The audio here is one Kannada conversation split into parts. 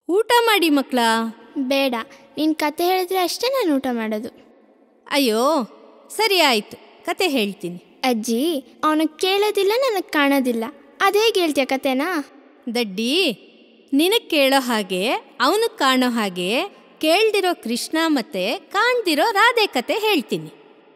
ಊಟ ಮಾಡಿ ಮಕ್ಕಳ ಬೇಡ ನೀನು ಕತೆ ಹೇಳಿದ್ರೆ ಅಷ್ಟೇ ನಾನು ಊಟ ಮಾಡೋದು ಅಯ್ಯೋ ಸರಿ ಆಯಿತು ಕತೆ ಹೇಳ್ತೀನಿ ಅಜ್ಜಿ ಅವನಿಗೆ ಕೇಳೋದಿಲ್ಲ ನನಗೆ ಕಾಣೋದಿಲ್ಲ ಅದೇಗೆ ಹೇಳ್ತೀಯ ಕತೆನಾ ದಡ್ಡಿ ನಿನಗೆ ಕೇಳೋ ಹಾಗೆ ಅವನು ಕಾಣೋ ಹಾಗೆ ಕೇಳ್ದಿರೋ ಕೃಷ್ಣ ಮತ್ತೆ ಕಾಣ್ದಿರೋ ರಾಧೆ ಕತೆ ಹೇಳ್ತೀನಿ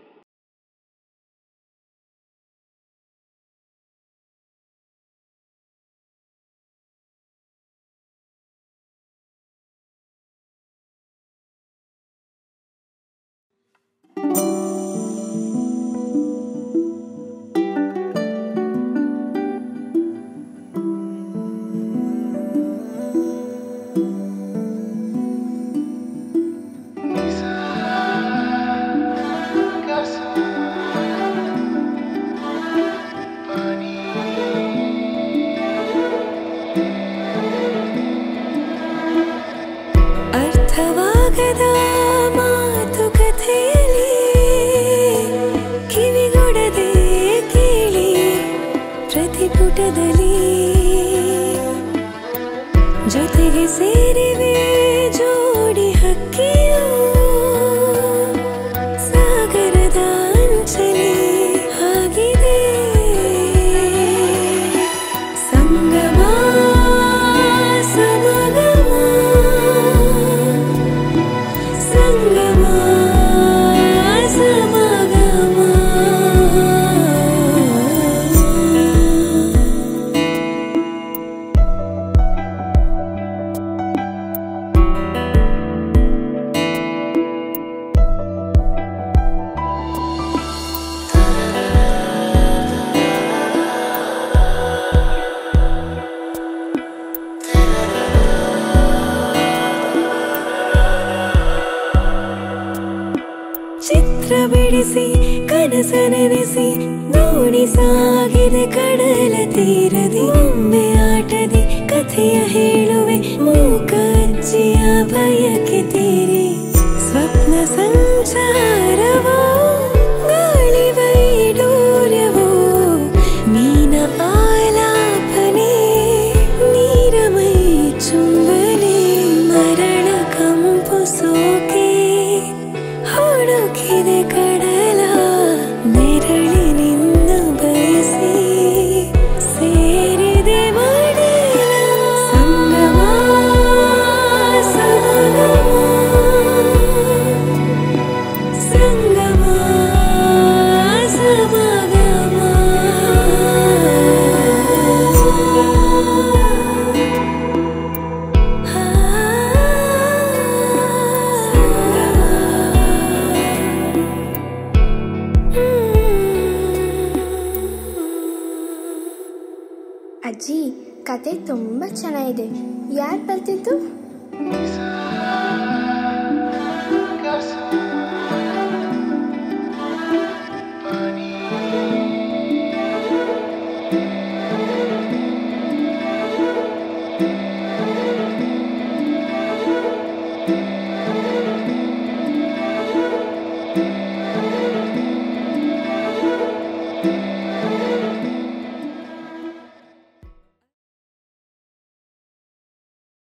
ಅರ್ಥವಾಗದ ಮಾತುಕಥೆಯಲ್ಲಿ ಕಿವಿಗೊಡದೆ ಕೇಳಿ ಪ್ರತಿಪುಟದಲ್ಲಿ ಜೊತೆಗೆ ಸೇರಿವೆ ಜೋಡಿ ಹಕ್ಕಿಯು ಸಾಗರದ ಅಂಚಲಿ ಆಗಿದೆ ಸಂಗಮ ಸಮಗಮ ಸಂಗಮ ಸಮಗಮ ಚಿತ್ರ ಬಿಡಿಸಿ ಕನಸ ನೆನೆಸಿ ದೋಣಿ ಸಾಗಿದೆ ಕಡಲ ತೀರದಿ ಒಮ್ಮೆ ಆಟದಿ ಕಥೆಯ ಹೇಳುವೆ ಮೂಕಜ್ಜಿಯ ಭಯಕ್ಕೆ ತೀರಿ ಸ್ವಪ್ನ ಸಂಚಾರವೋ ಗಾಳಿ ವೈಡೂರ್ಯವೋ ಮೀನ ಆಲಾಪನೆ ನೀರಮೈ ಚುಂಬನೆ ಮರಣ ಕಂಪು ಸೋಕೆ ಹುಡುಕಿದೆ ಕಡಲ ನೆರಳಿನಿಂದ ಬಯಸಿ ಸೇರಿದೆ ಮಡಿಲ ಸಂಗಮ ಸಮಗಮ ಸಂಗಮ ಸಮಗಮ ಅಜ್ಜಿ ಕತೆ ತುಂಬ ಚೆನ್ನಾಗಿದೆ ಯಾರು ಬರ್ತಿತ್ತು